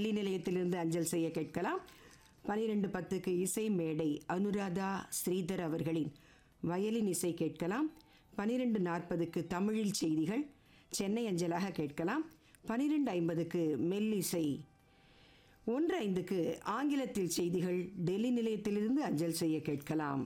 டெல்லி நிலையத்திலிருந்து அஞ்சல் செய்ய கேட்கலாம் பனிரெண்டு பத்துக்கு இசை மேடை அனுராதா ஸ்ரீதர் அவர்களின் வயலின் இசை கேட்கலாம் பனிரெண்டு நாற்பதுக்கு தமிழில் செய்திகள் சென்னை அஞ்சலாக கேட்கலாம் பனிரெண்டு ஐம்பதுக்கு மெல்லிசை ஒன்று ஐந்துக்கு ஆங்கிலத்தில் செய்திகள் டெல்லி நிலையத்திலிருந்து அஞ்சல் செய்ய கேட்கலாம்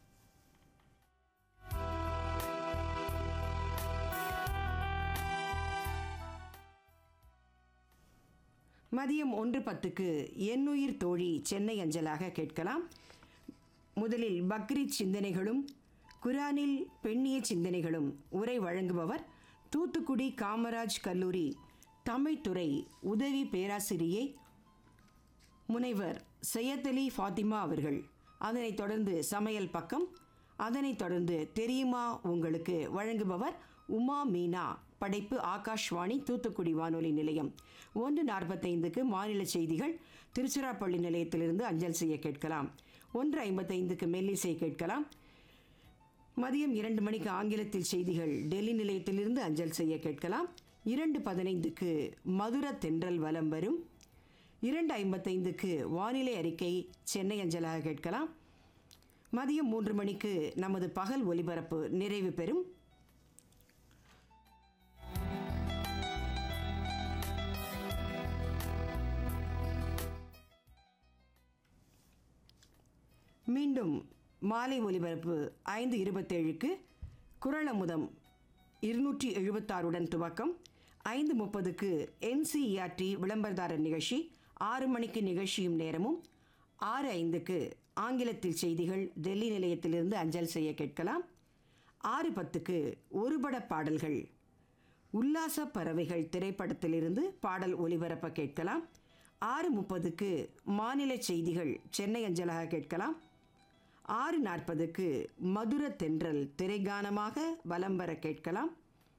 மதியம் ஒன்று பத்துக்கு எண்ணுயிர் தோழி சென்னை அஞ்சலாக கேட்கலாம் முதலில் பக்ரீத் சிந்தனைகளும் குரானில் பெண்ணிய சிந்தனைகளும் உரை வழங்குபவர் தூத்துக்குடி காமராஜ் கல்லூரி தமிழ்துறை உதவி பேராசிரியை முனைவர் சையத் அலி ஃபாத்திமா அவர்கள் அதனைத் தொடர்ந்து சமையல் பக்கம் அதனைத் தொடர்ந்து தெரியுமா உங்களுக்கு வழங்குபவர் உமா மீனா படைப்பு ஆகாஷ்வாணி தூத்துக்குடி வானொலி நிலையம் ஒன்று நாற்பத்தைந்துக்கு மாநில செய்திகள் திருச்சிராப்பள்ளி நிலையத்திலிருந்து அஞ்சல் செய்ய கேட்கலாம் ஒன்று ஐம்பத்தைந்துக்கு மெல்லிசை கேட்கலாம் மதியம் இரண்டு மணிக்கு ஆங்கிலத்தில் செய்திகள் டெல்லி நிலையத்திலிருந்து அஞ்சல் செய்ய கேட்கலாம் இரண்டு பதினைந்துக்கு மதுர தென்றல் வலம் வரும் இரண்டு ஐம்பத்தைந்துக்கு வானிலை அறிக்கை சென்னை அஞ்சலாக கேட்கலாம் மதியம் மூன்று மணிக்கு நமது பகல் ஒலிபரப்பு நிறைவு பெறும் மீண்டும் மாலை ஒலிபரப்பு ஐந்து இருபத்தேழுக்கு குரல் அமுதம் இருநூற்றி எழுபத்தாறுடன் துவக்கம் ஐந்து முப்பதுக்கு என்சிஇஆர்டி விளம்பரதாரர் நிகழ்ச்சி ஆறு மணிக்கு நிகழ்ச்சியும் நேரமும் ஆறு ஐந்துக்கு ஆங்கிலத்தில் செய்திகள் டெல்லி நிலையத்திலிருந்து அஞ்சல் செய்ய கேட்கலாம் ஆறு பத்துக்கு ஒருபட பாடல்கள் உல்லாச பறவைகள் திரைப்படத்திலிருந்து பாடல் ஒலிபரப்ப கேட்கலாம் ஆறு முப்பதுக்கு மாநில செய்திகள் சென்னை அஞ்சலாக கேட்கலாம் ஆறு நாற்பதுக்கு மதுர தென்றல் திரைகானமாக வலம் வர கேட்கலாம்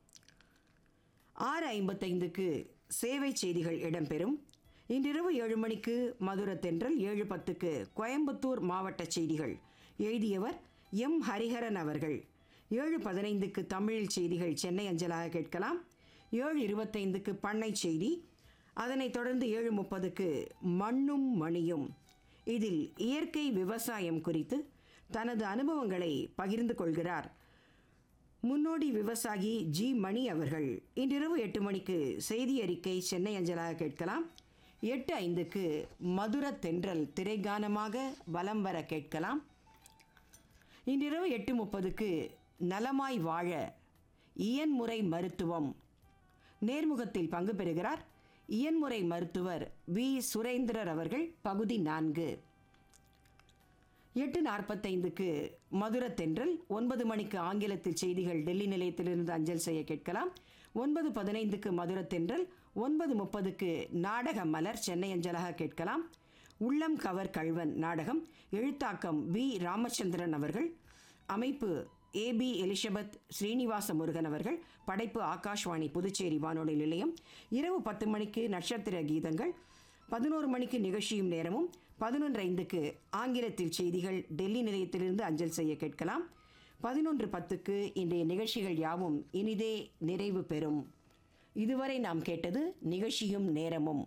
ஆறு ஐம்பத்தைந்துக்கு சேவை செய்திகள் இடம்பெறும் இன்றிரவு ஏழு மணிக்கு மதுர தென்றல் ஏழு பத்துக்கு கோயம்புத்தூர் மாவட்ட செய்திகள் எழுதியவர் எம் ஹரிஹரன் அவர்கள் ஏழு பதினைந்துக்கு தமிழில் செய்திகள் சென்னை அஞ்சலாக கேட்கலாம் ஏழு இருபத்தைந்துக்கு பண்ணை செய்தி அதனைத் தொடர்ந்து ஏழு முப்பதுக்கு மண்ணும் மணியும் இதில் இயற்கை விவசாயம் குறித்து தனது அனுபவங்களை பகிர்ந்து கொள்கிறார் முன்னோடி விவசாயி ஜி மணி அவர்கள் இன்றிரவு எட்டு மணிக்கு செய்தி அறிக்கை சென்னை அஞ்சலாக கேட்கலாம் எட்டு ஐந்துக்கு மதுர தென்றல் திரைகானமாக வலம் வர கேட்கலாம் இன்றிரவு எட்டு முப்பதுக்கு நலமாய் வாழ இயன்முறை மருத்துவம் நேர்முகத்தில் பங்கு பெறுகிறார் இயன்முறை மருத்துவர் வி சுரேந்திரர் அவர்கள் பகுதி நான்கு எட்டு நாற்பத்தைந்துக்கு மதுர தென்றல் ஒன்பது மணிக்கு ஆங்கிலத்தில் செய்திகள் டெல்லி நிலையத்திலிருந்து அஞ்சல் செய்ய கேட்கலாம் ஒன்பது பதினைந்துக்கு மதுர தென்றல் ஒன்பது முப்பதுக்கு நாடக மலர் சென்னை அஞ்சலாக கேட்கலாம் உள்ளம் கவர் கழ்வன் நாடகம் எழுத்தாக்கம் வி ராமச்சந்திரன் அவர்கள் அமைப்பு ஏபி எலிசபெத் ஸ்ரீனிவாச முருகன் அவர்கள் படைப்பு ஆகாஷ்வாணி புதுச்சேரி வானொலி நிலையம் இரவு பத்து மணிக்கு நட்சத்திர கீதங்கள் பதினோரு மணிக்கு நிகழ்ச்சியும் நேரமும் பதினொன்று ஐந்துக்கு ஆங்கிலத்தில் செய்திகள் டெல்லி நிலையத்திலிருந்து அஞ்சல் செய்ய கேட்கலாம் பதினொன்று பத்துக்கு இன்றைய நிகழ்ச்சிகள் யாவும் இனிதே நிறைவு பெறும் இதுவரை நாம் கேட்டது நிகழ்ச்சியும் நேரமும்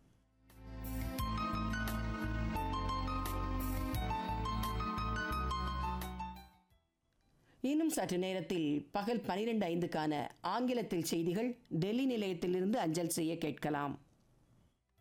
இன்னும் சற்று நேரத்தில் பகல் பனிரெண்டு ஐந்துக்கான ஆங்கிலத்தில் செய்திகள் டெல்லி நிலையத்திலிருந்து அஞ்சல் செய்ய கேட்கலாம்